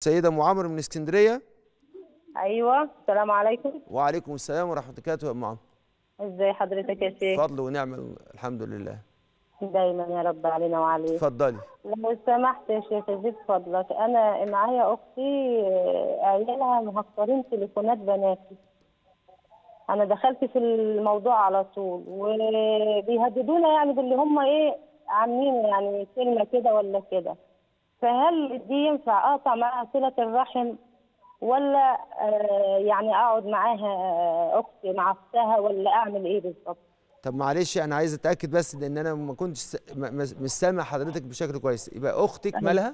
سيده ام عمرو من اسكندريه ايوه السلام عليكم وعليكم السلام ورحمه الله وبركاته يا ام عمرو ازي حضرتك يا شيخ فضل ونعمه الحمد لله دايما يا رب علينا وعليك اتفضلي لو سمحت يا شيخ زيد فضلك انا معايا اختي آه، عيالها مهكرين تليفونات بناتي انا دخلت في الموضوع على طول وبيهددونا يعني باللي هم ايه عاملين يعني كلمه كده ولا كده فهل دي ينفع اقطع معاها صله الرحم ولا آه، يعني اقعد معاها آه، اختي مع اختها ولا اعمل ايه بالظبط طب معلش انا عايز اتاكد بس لان انا ما كنتش س- م- م- مش سامع حضرتك بشكل كويس يبقى اختك مالها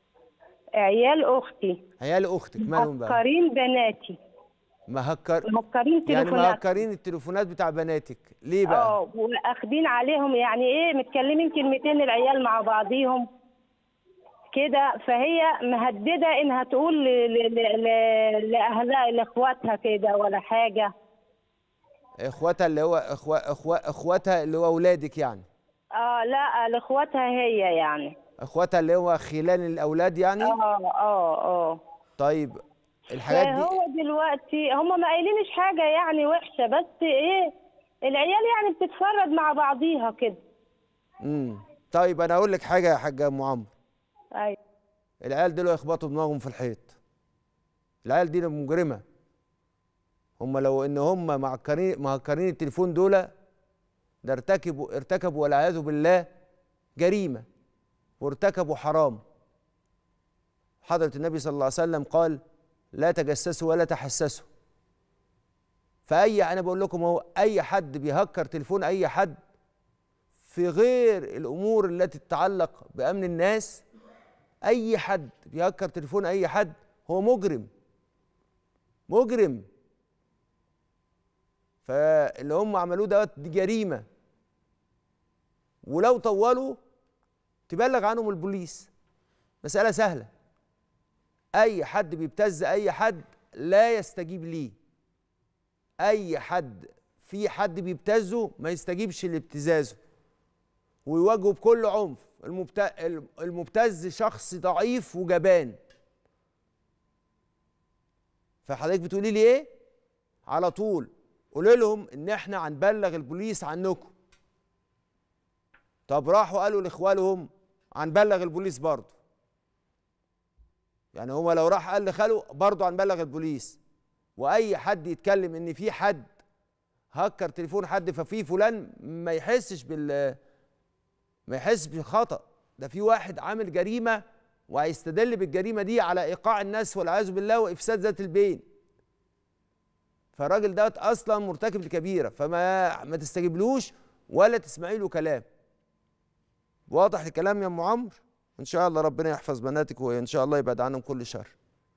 عيال اختي عيال اختك مالهم بقى مهكرين بناتي مهكر مهكرين يعني تليفونات مهكرين التليفونات بتاع بناتك ليه بقى اه واخدين عليهم يعني ايه متكلمين كلمتين العيال مع بعضيهم كده فهي مهدده انها تقول ل- ل- ل- ل- لاهلها لاخواتها كده ولا حاجه اخواتها اللي هو اخوة اخوة اخواتها اللي هو اولادك يعني اه لا لاخواتها هي يعني اخواتها اللي هو خلان الاولاد يعني اه اه اه طيب الحاجات دي فهو دلوقتي هم ما قايلينش حاجه يعني وحشه بس ايه العيال يعني بتتفرج مع بعضيها كده امم طيب انا اقول لك حاجه يا حاجه ام عمرو ايوه العيال دول يخبطوا دماغهم في الحيط العيال دي مجرمه هم لو ان هم معكرين مهكرين التليفون دول ده ارتكبوا ارتكبوا والعياذ بالله جريمه وارتكبوا حرام حضرة النبي صلى الله عليه وسلم قال لا تجسسوا ولا تحسسوا فأي أنا بقول لكم هو أي حد بيهكر تليفون أي حد في غير الأمور التي تتعلق بأمن الناس أي حد بيهكر تليفون أي حد هو مجرم مجرم فاللي هم عملوه دوت دي جريمة ولو طولوا تبلغ عنهم البوليس مسألة سهلة أي حد بيبتز أي حد لا يستجيب ليه أي حد في حد بيبتزه ما يستجيبش لابتزازه ويواجهه بكل عنف المبت... المبتز شخص ضعيف وجبان فحضرتك بتقولي لي ايه على طول قولي لهم ان احنا هنبلغ البوليس عنكم طب راحوا قالوا لاخوالهم هنبلغ البوليس برضه يعني هو لو راح قال لخاله برضه هنبلغ البوليس واي حد يتكلم ان في حد هكر تليفون حد ففي فلان ما يحسش بال ما يحسش بالخطا ده في واحد عامل جريمه وهيستدل بالجريمه دي على ايقاع الناس والعياذ بالله وافساد ذات البين فالراجل دوت اصلا مرتكب لكبيره فما ما تستجيبلوش ولا تسمعي له كلام واضح الكلام يا ام عمرو ان شاء الله ربنا يحفظ بناتك وان شاء الله يبعد عنهم كل شر